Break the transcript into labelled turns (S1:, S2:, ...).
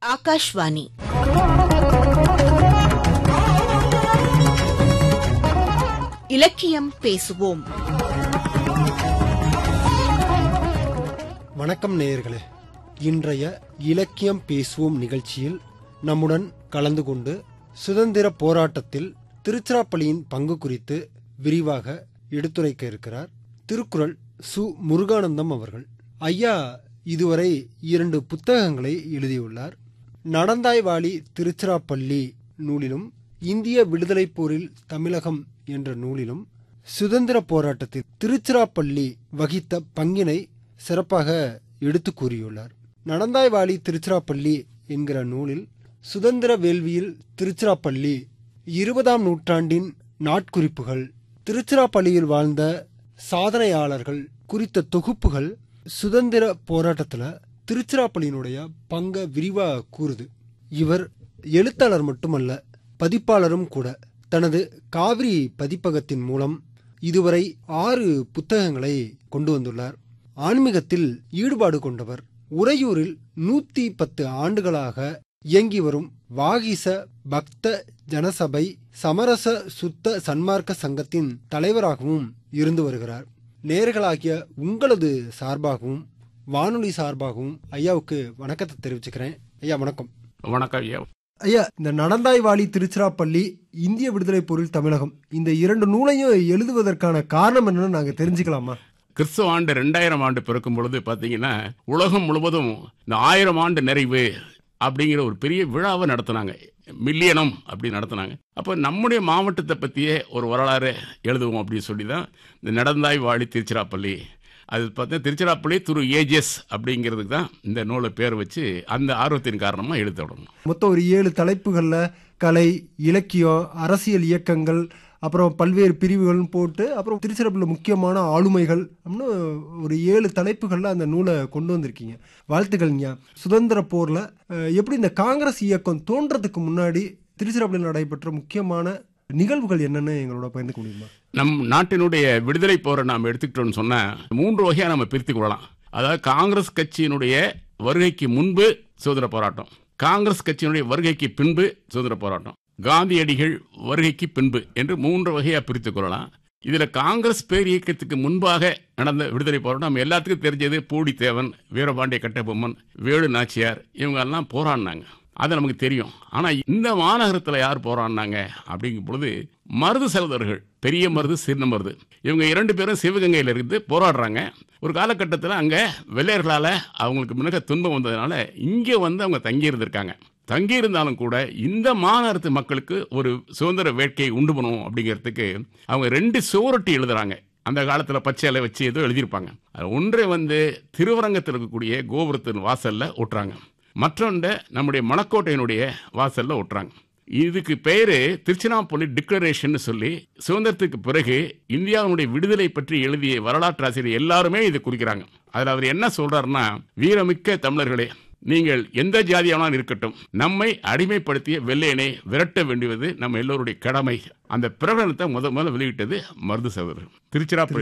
S1: ஆகாஷ்வாணி இலக்கியம் பேசுவோம்
S2: வணக்கம் நேயர்களே இன்றைய இலக்கியம் பேசுவோம் நிகழ்ச்சியில் நம்முடன் கலந்து கொண்டு சுதந்திர போராட்டத்தில் திருச்சிராப்பள்ளியின் பங்கு குறித்து விரிவாக எடுத்துரைக்க இருக்கிறார் திருக்குறள் சு முருகானந்தம் அவர்கள் ஐயா இதுவரை இரண்டு புத்தகங்களை எழுதியுள்ளார் நடந்தாய் வாலி திருச்சிராப்பள்ளி நூலிலும் இந்திய விடுதலைப் போரில் தமிழகம் என்ற நூலிலும் சுதந்திர போராட்டத்தில் திருச்சிராப்பள்ளி வகித்த பங்கினை சிறப்பாக எடுத்து கூறியுள்ளார் நடந்தாய் வாலி திருச்சிராப்பள்ளி என்கிற நூலில் சுதந்திர வேள்வியில் திருச்சிராப்பள்ளி இருபதாம் நூற்றாண்டின் நாட்குறிப்புகள் திருச்சிராப்பள்ளியில் வாழ்ந்த சாதனையாளர்கள் குறித்த தொகுப்புகள் சுதந்திர போராட்டத்துல திருச்சிராப்பள்ளியினுடைய பங்க விரிவா கூறுது இவர் எழுத்தாளர் மட்டுமல்ல பதிப்பாளரும் கூட தனது காவிரி பதிப்பகத்தின் மூலம் இதுவரை ஆறு புத்தகங்களை கொண்டு வந்துள்ளார் ஆன்மீகத்தில் ஈடுபாடு கொண்டவர் உறையூரில் நூத்தி பத்து ஆண்டுகளாக இயங்கி வரும் வாகிச பக்த ஜனசபை சமரச சுத்த சன்மார்க்க சங்கத்தின் தலைவராகவும் இருந்து வருகிறார் நேர்களாகிய உங்களது சார்பாகவும் வானொலி சார்பாகவும் ஐயாவுக்கு வணக்கத்தை தெரிவிச்சுக்கிறேன் ஐயா வணக்கம்
S3: வணக்கம் ஐயா
S2: ஐயா இந்த நடந்தாய் வாலி திருச்சிராப்பள்ளி இந்திய விடுதலை பொருள் தமிழகம் இந்த இரண்டு நூலையும் எழுதுவதற்கான காரணம் என்னன்னு நாங்க தெரிஞ்சுக்கலாமா
S3: கிறிஸ்துவ ஆண்டு ரெண்டாயிரம் ஆண்டு பிறக்கும் பொழுது பார்த்தீங்கன்னா உலகம் முழுவதும் இந்த ஆயிரம் ஆண்டு நிறைவு அப்படிங்கிற ஒரு பெரிய விழாவை நடத்தினாங்க மில்லியனம் அப்படி நடத்தினாங்க அப்போ நம்முடைய மாவட்டத்தை பற்றியே ஒரு வரலாறு எழுதுவோம் அப்படின்னு சொல்லி தான் இந்த நடந்தாய் வாழி திருச்சிராப்பள்ளி அது பார்த்தா திருச்சிராப்பள்ளி திரு ஏஜஸ் அப்படிங்கிறதுக்கு தான் இந்த நூலை பேர் வச்சு அந்த ஆர்வத்தின் காரணமாக எழுத தொடங்கணும்
S2: மொத்தம் ஒரு ஏழு தலைப்புகள்ல கலை இலக்கியம் அரசியல் இயக்கங்கள் அப்புறம் பல்வேறு பிரிவுகள்னு போட்டு அப்புறம் திருச்சிராப்பள்ளியில் முக்கியமான ஆளுமைகள் அப்படின்னு ஒரு ஏழு தலைப்புகளில் அந்த நூலை கொண்டு வந்திருக்கீங்க வாழ்த்துக்கள்ங்க சுதந்திர போரில் அஹ், எப்படி இந்த காங்கிரஸ் இயக்கம் தோன்றதுக்கு முன்னாடி திருச்சிராப்பள்ளியில் நடைபெற்ற முக்கியமான நிகழ்வுகள் என்னன்னு எங்களோட பகிர்ந்துக்க முடியுமா
S3: நம் நாட்டினுடைய விடுதலை போரை நாம் எடுத்துக்கிட்டோம்னு சொன்னா மூன்று வகையாக நம்ம பிரித்து கொள்ளலாம் அதாவது காங்கிரஸ் கட்சியினுடைய வருகைக்கு முன்பு சுதந்திர போராட்டம் காங்கிரஸ் கட்சியினுடைய வருகைக்கு பின்பு சுதந்திர போராட்டம் காந்தியடிகள் வருகைக்கு பின்பு என்று மூன்று வகையாக பிரித்துக் கொள்ளலாம் இதுல காங்கிரஸ் பேர் இயக்கத்துக்கு முன்பாக நடந்த விடுதலை போராட்டம் நம்ம எல்லாத்துக்கும் தெரிஞ்சது பூடித்தேவன் வீரபாண்டிய கட்டபொம்மன் வேலு நாச்சியார் இவங்க எல்லாம் போராடினாங்க அது நமக்கு தெரியும் ஆனா இந்த மாநகரத்தில் யார் போராடினாங்க அப்படிங்கும் பொழுது மருது செல்வர்கள் பெரிய மருது சின்ன மருது இவங்க இரண்டு பேரும் சிவகங்கையில இருந்து போராடுறாங்க ஒரு காலகட்டத்தில் அங்க வெள்ளையர்களால அவங்களுக்கு மிக துன்பம் வந்ததுனால இங்கே வந்து அவங்க தங்கி இருந்திருக்காங்க தங்கி இருந்தாலும் கூட இந்த மாநகரத்து மக்களுக்கு ஒரு சுதந்திர வேட்கையை உண்டு பண்ணுவோம் அப்படிங்கிறதுக்கு அவங்க ரெண்டு சுவரொட்டி எழுதுறாங்க அந்த காலத்தில் பச்சை இலை வச்சு ஏதோ எழுதியிருப்பாங்க அது ஒன்றை வந்து திருவரங்கத்தில் இருக்கக்கூடிய கோபுரத்தின் வாசல்ல ஒட்டுறாங்க மற்றொன்றை நம்முடைய மணக்கோட்டையினுடைய வாசல்ல ஒட்டுறாங்க இதுக்கு பேரு திருச்சிராப்பள்ளி டிக்ளரேஷன் சொல்லி சுதந்திரத்துக்கு பிறகு இந்தியாவினுடைய விடுதலை பற்றி எழுதிய வரலாற்று ஆசிரியர் எல்லாருமே இதை குறிக்கிறாங்க அதுல அவர் என்ன சொல்றாருன்னா வீரமிக்க தமிழர்களே நீங்கள் எந்த ஜாதியானாலும் இருக்கட்டும் நம்மை அடிமைப்படுத்திய வெள்ளையனை விரட்ட வேண்டியது நம்ம எல்லோருடைய கடமை அந்த பிரகடனத்தை முத முதல்ல வெளியிட்டது மருது சகோதரர் திருச்சிராப்பள்ளி